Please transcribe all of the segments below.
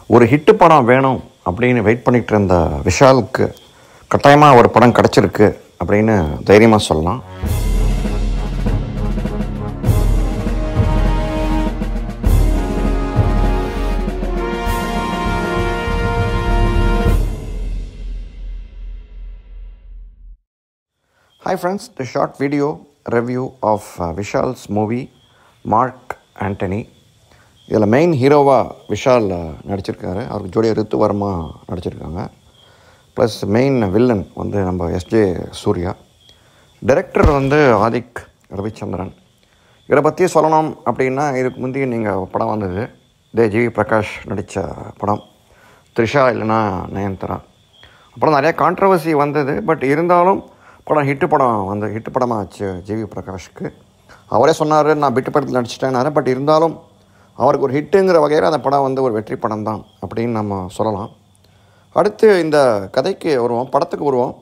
ஒரு ஹிட்டு படம் வேணும் அப்படின்னு வெயிட் பண்ணிகிட்டு இருந்த விஷாலுக்கு கட்டாயமாக ஒரு படம் கிடச்சிருக்கு அப்படின்னு தைரியமாக சொல்லலாம் Hi friends, the short video review of uh, Vishal's movie Mark Antony இதில் மெயின் ஹீரோவாக விஷால் uh, நடிச்சிருக்காரு அவருக்கு ஜோடியாக ரித்து வர்மா நடிச்சிருக்காங்க ப்ளஸ் மெயின் வில்லன் வந்து நம்ம எஸ்ஜே சூர்யா டைரக்டர் வந்து ஆதிக் ரவிச்சந்திரன் இதை பற்றி சொல்லணும் அப்படின்னா இதுக்கு முந்தைய நீங்கள் படம் வந்தது இதே ஜிவி பிரகாஷ் நடித்த படம் த்ரிஷா இல்லைன்னா நயன்தாரா அப்புறம் நிறைய கான்ட்ரவர்சி வந்தது பட் இருந்தாலும் படம் ஹிட்டு படம் வந்து ஹிட்டு படமாக ஆச்சு ஜிவி பிரகாஷ்க்கு அவரே சொன்னார் நான் பிட்டு படத்தில் நடிச்சிட்டேன்னாரு பட் இருந்தாலும் அவருக்கு ஒரு ஹிட்டுங்கிற வகையில் அந்த படம் வந்து ஒரு வெற்றி படம் தான் அப்படின்னு நம்ம சொல்லலாம் அடுத்து இந்த கதைக்கு வருவோம் படத்துக்கு வருவோம்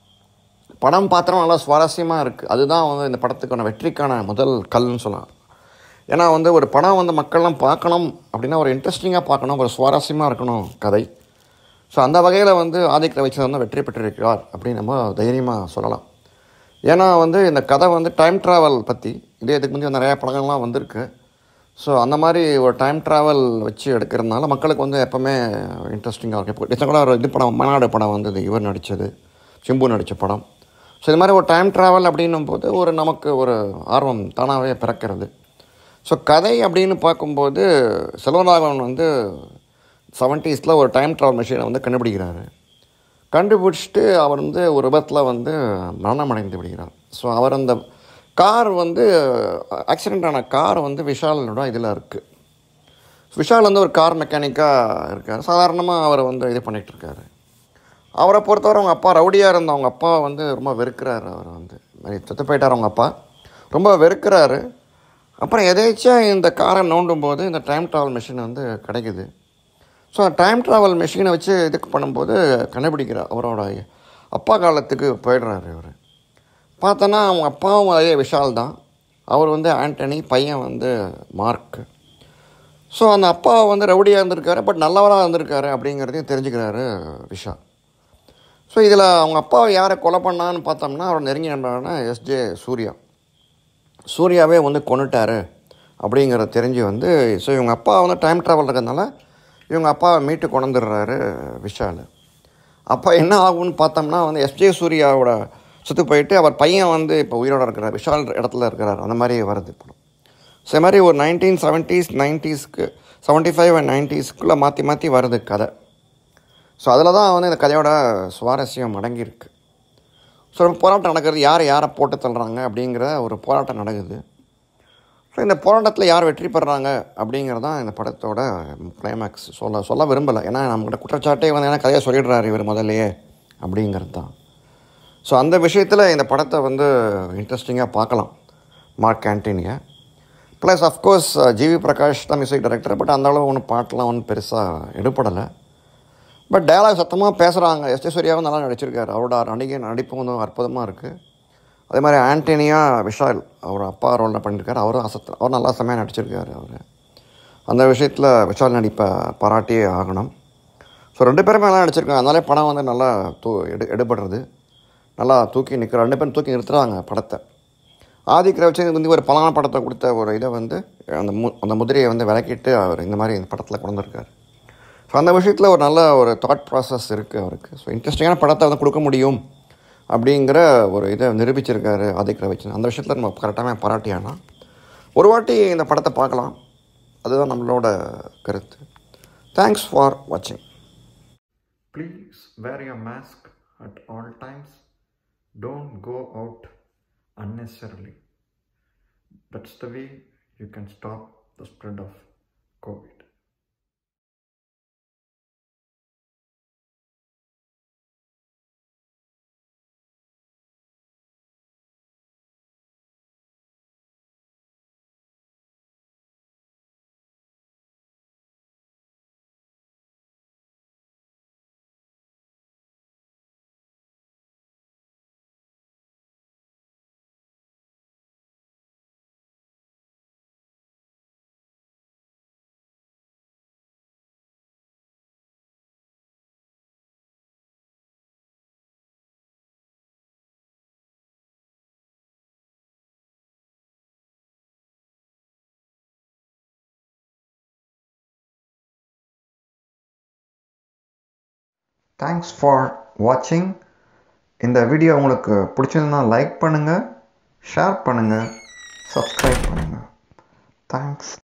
படம் பாத்திரம் நல்லா சுவாரஸ்யமாக இருக்குது அதுதான் வந்து இந்த படத்துக்கான வெற்றிக்கான முதல் கல்னு சொல்லலாம் ஏன்னா வந்து ஒரு படம் வந்து மக்கள்லாம் பார்க்கணும் அப்படின்னா ஒரு இன்ட்ரெஸ்டிங்காக பார்க்கணும் ஒரு சுவாரஸ்யமாக இருக்கணும் கதை ஸோ அந்த வகையில் வந்து ஆதிக்க ரவிச்சந்திரன் தான் வெற்றி பெற்றிருக்கிறார் அப்படின்னு நம்ம தைரியமாக சொல்லலாம் ஏன்னா வந்து இந்த கதை வந்து டைம் ட்ராவல் பற்றி இதே இதுக்கு முந்தைய நிறையா படங்கள்லாம் வந்திருக்கு ஸோ அந்த மாதிரி ஒரு டைம் ட்ராவல் வச்சு எடுக்கிறதுனால மக்களுக்கு வந்து எப்போவுமே இன்ட்ரெஸ்டிங்காக இருக்கும் இப்போ ரீசெண்டாக கூட ஒரு இது படம் மனாடு படம் வந்தது இவர் நடித்தது சிம்பு நடித்த படம் ஸோ இது மாதிரி ஒரு டைம் ட்ராவல் அப்படின்னும் போது ஒரு நமக்கு ஒரு ஆர்வம் தானாகவே பிறக்கிறது ஸோ கதை அப்படின்னு பார்க்கும்போது செல்வராகவன் வந்து செவன்ட்டீஸில் ஒரு டைம் ட்ராவல் மிஷினை வந்து கண்டுபிடிக்கிறாரு கண்டுபிடிச்சிட்டு அவர் வந்து ஒரு விபத்தில் வந்து மரணம் அடைந்து விடுகிறார் ஸோ அவர் அந்த கார் வந்து ஆக்சிடெண்ட் ஆன கார் வந்து விஷாலனோட இதில் இருக்குது விஷால் வந்து ஒரு கார் மெக்கானிக்காக இருக்கார் சாதாரணமாக அவர் வந்து இது பண்ணிகிட்டு இருக்காரு அவரை பொறுத்தவரை அவங்க அப்பா ரவுடியாக இருந்த அவங்க அப்பா வந்து ரொம்ப வெறுக்கிறாரு அவர் வந்து மாதிரி செத்து போயிட்டார் அவங்க அப்பா ரொம்ப வெறுக்கிறாரு அப்புறம் எதேச்சியாக இந்த காரை நோண்டும் போது இந்த டைம் ட்ராவல் மிஷின் வந்து கிடைக்குது ஸோ டைம் ட்ராவல் மிஷினை வச்சு இதுக்கு பண்ணும்போது கண்டுபிடிக்கிறார் அவரோட அப்பா காலத்துக்கு போயிடுறாரு இவர் பார்த்தோன்னா அவங்க அப்பாவும் அதே விஷால் தான் அவர் வந்து ஆண்டனி பையன் வந்து மார்க் ஸோ அந்த அப்பா வந்து ரவுடியாக இருந்திருக்காரு பட் நல்லவராக இருந்திருக்காரு அப்படிங்கிறதையும் தெரிஞ்சுக்கிறாரு விஷால் ஸோ இதில் அவங்க அப்பா யாரை கொலை பண்ணான்னு பார்த்தோம்னா அவர் நெருங்கி நண்பரான எஸ்ஜே சூர்யா சூர்யாவே வந்து கொண்டுட்டாரு அப்படிங்கிறத தெரிஞ்சு வந்து ஸோ இவங்க அப்பா வந்து டைம் ட்ராவல் இருக்கிறதுனால இவங்க அப்பா மீட்டு கொண்டுடுறாரு விஷால் அப்போ என்ன ஆகும்னு பார்த்தோம்னா வந்து எஸ்ஜே சூர்யாவோட சுற்றி போயிட்டு அவர் பையன் வந்து இப்போ உயிரோட இருக்கிறார் விஷால் இடத்துல இருக்கிறார் அந்த மாதிரி வருது படம் ஸோ இது மாதிரி ஒரு நைன்டீன் செவன்ட்டீஸ் நைன்ட்டீஸ்க்கு செவன்ட்டி ஃபைவ் அண்ட் நைன்ட்டீஸ்க்குள்ளே மாற்றி மாற்றி வருது கதை ஸோ அதில் தான் வந்து இந்த கதையோட சுவாரஸ்யம் அடங்கியிருக்கு ஸோ ரொம்ப போராட்டம் நடக்கிறது யார் யாரை போட்டு தள்ளுறாங்க அப்படிங்கிற ஒரு போராட்டம் நடக்குது ஸோ இந்த போராட்டத்தில் யார் வெற்றி பெறுறாங்க அப்படிங்கிறது தான் இந்த படத்தோட கிளைமேக்ஸ் சொல்ல சொல்ல விரும்பலை ஏன்னா நம்மகிட்ட குற்றச்சாட்டே வந்து ஏன்னா கதையை சொல்லிடுறாரு இவர் முதல்லையே அப்படிங்கிறது தான் ஸோ அந்த விஷயத்தில் இந்த படத்தை வந்து இன்ட்ரெஸ்டிங்காக பார்க்கலாம் மார்க் ஆண்டனியை ப்ளஸ் அஃப்கோர்ஸ் ஜிவி பிரகாஷ் தான் மியூசிக் டைரக்டர் பட் அந்த அளவு ஒன்றும் பாட்டெலாம் ஒன்றும் பெருசாக எடுப்படலை பட் டயலாக் சத்தமாக பேசுகிறாங்க எஸ் சூர்யாவும் நல்லா நடிச்சிருக்காரு அவரோட நடிகை நடிப்பு வந்து அற்புதமாக இருக்குது அதே மாதிரி ஆண்டனியா விஷால் அவர் அப்பா ரோலில் பண்ணியிருக்காரு அவரும் அசத் அவர் நல்லா செம்மையாக நடிச்சிருக்காரு அவர் அந்த விஷயத்தில் விஷால் நடிப்பை பாராட்டியே ஆகணும் ஸோ ரெண்டு பேருமே நல்லா நடிச்சிருக்காங்க அதனாலே படம் வந்து நல்லா தூ எடு எடுபடுறது நல்லா தூக்கி நிற்கிற ரெண்டு பேரும் தூக்கி நிறுத்துறாங்க படத்தை ஆதிக் ரவிச்சந்திரன் வந்து ஒரு பலான படத்தை கொடுத்த ஒரு இதை வந்து அந்த மு அந்த முதிரையை வந்து விளக்கிட்டு அவர் இந்த மாதிரி இந்த படத்தில் கொண்டு வந்திருக்காரு ஸோ அந்த விஷயத்தில் ஒரு நல்ல ஒரு தாட் ப்ராசஸ் இருக்குது அவருக்கு ஸோ இன்ட்ரெஸ்டிங்கான படத்தை வந்து கொடுக்க முடியும் அப்படிங்கிற ஒரு இதை நிரூபிச்சிருக்காரு ஆதிக் ரவிச்சந்திரன் அந்த விஷயத்தில் நம்ம கரெக்டாக பாராட்டியானா ஒரு வாட்டி இந்த படத்தை பார்க்கலாம் அதுதான் நம்மளோட கருத்து தேங்க்ஸ் ஃபார் வாட்சிங் please wear your mask at all times don't go out unnecessarily. That's the way you can stop the spread of COVID. Thanks for வாட்சிங் இந்த வீடியோ உங்களுக்கு பிடிச்சிருந்தா லைக் பண்ணுங்கள் ஷேர் பண்ணுங்கள் சப்ஸ்கிரைப் பண்ணுங்கள் தேங்க்ஸ்